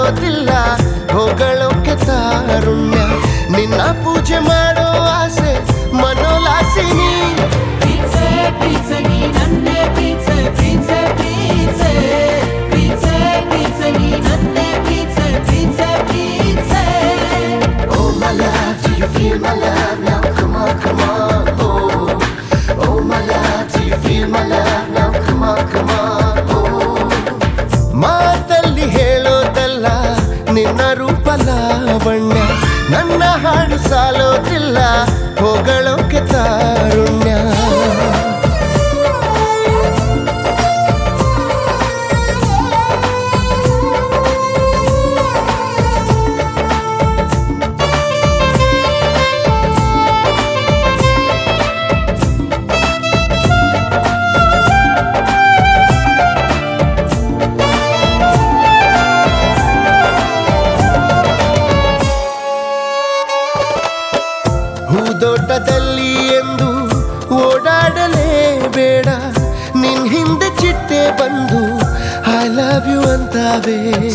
ಸಾಲೋದಿಲ್ಲ ಹೊಗಳೋಕೆ ತಾರುಣ್ಯ ನಿನ್ನ ಪೂಜೆ ಮಾಡೋ ಆಸೆ ಮನೋಲಾಸಿನಿ Pizza, pizza, ನೀ ನನ್ನೇ pizza, pizza, pizza. Pizza, pizza, ನೀ ನನ್ನೇ pizza, pizza, pizza. Oh my love, do you feel my love now? Come on, come on, oh. Oh my love, do you feel my love now? Come on, come on, oh. ಮಾತಲ್ಲಿ ಹೇಳೋದಲ್ಲ ನಿನ್ನ ರೂಪ ಲಾವಣ್ಯ ನನ್ನ ಹಾಡು ಸಾಲೋದಿಲ್ಲ ಹೊಗಳೋಕೆ ತಾರುಣ್ಯ ಹೂದೋಟದಲ್ಲಿ ಎಂದು ಓಡಾಡಲೇ ಬೇಡ ನಿನ್ ಹಿಂದೆ ಚಿಟ್ಟೆ ಬಂದು ಐ ಲವ್ ಯು ಅಂತಾವೆ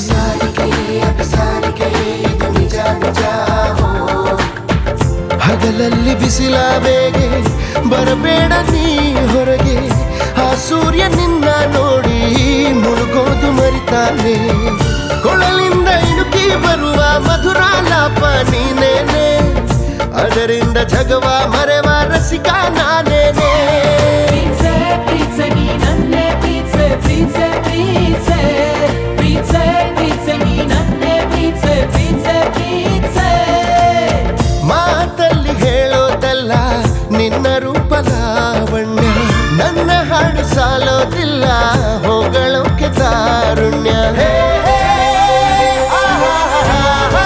ಹಗಲಲ್ಲಿ ಬಿಸಿಲ ಬೇಗೆ ಬರಬೇಡ ನೀ ಹೊರಗೆ ಆ ಸೂರ್ಯ ನಿನ್ನ ನೋಡಿ ಮುಳುಗೋದು ಮರಿತಾನೆ ಕೊಳಲಿಂದ ಇಣುಕಿ ಬರುವ ಮಧುರ ಲಾಪ ನೀನೇನೆ ಅದರಿಂದ ಜಗವ ಮರೆವ ರಸಿಕ ನಾನೇನೆ Pizza, pizza, ನೀ ನನ್ನೇ pizza, pizza, pizza. Pizza, pizza, ನೀ ನನ್ನೇ pizza, pizza, pizza. ಮಾತಲ್ಲಿ ಹೇಳೋದಲ್ಲ ನಿನ್ನ ರೂಪ ಲಾವಣ್ಯ ನನ್ನ ಹಾಡು ಸಾಲೋದಿಲ್ಲ ಹೊಗಳೋಕೆ ತಾರುಣ್ಯ ಹೇ, ಹೇ, ಆಹಾಹಾಹಾ.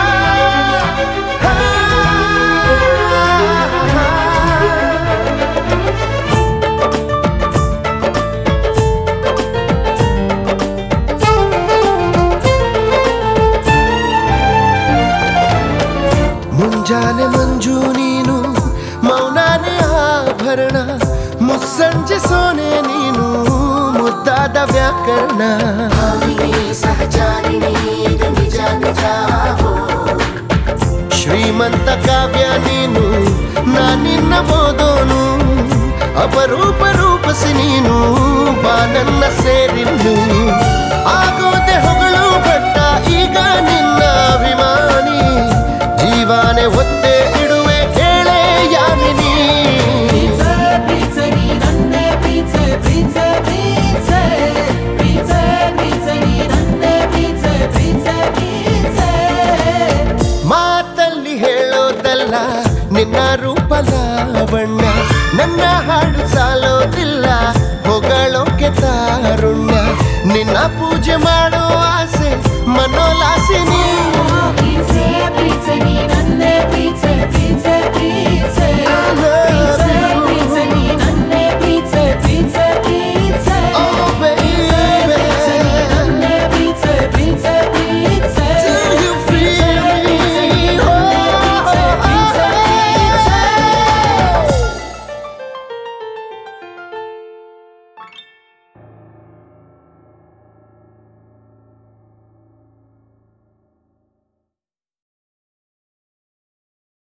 ಮುಂಜಾನೆ ಮಂಜು ನೀನು ಮೌನಾನೆ ಆಭರಣ ಮುಸ್ಸಂಜೆ ಸೋನೆ ನೀನು ಮುದ್ದಾದ ವ್ಯಾಕರಣ ಶ್ರೀಮಂತ ಕಾವ್ಯ ನೀನು ನಾನಿನ್ನ ಓದೋನು ಅಪರೂಪ ರೂಪಸಿ ನೀನು ಬಾ ನನ್ನ ಸೇರಿನ್ನು ಆಗೋದೆ ಹೊಗಳು ಭಟ್ಟ ಈಗ ನಿನ್ನ ಅಭಿಮಾನಿ ಜೀವಾನೆ ಒತ್ತೆ ಇಡುವೆ ಕೇಳೆ ಯಾಮಿನಿ Pizza, pizza, ನೀ ನನ್ನೇ pizza, pizza, pizza. Pizza, pizza, ನೀ ನನ್ನೇ pizza, pizza, pizza. ಮಾತಲ್ಲಿ ಹೇಳೋದಲ್ಲ ನಿನ್ನ ರೂಪ ಲಾವಣ್ಯ ನನ್ನ ಹಾಡು ಸಾಲೋದಿಲ್ಲ ಹೊಗಳೋಕೆ ತಾರುಣ್ಯ ನಿನ್ನ ಪೂಜೆ ಮಾಡೋ ಆಸೆ ಮನೋಲಾಸಿನಿ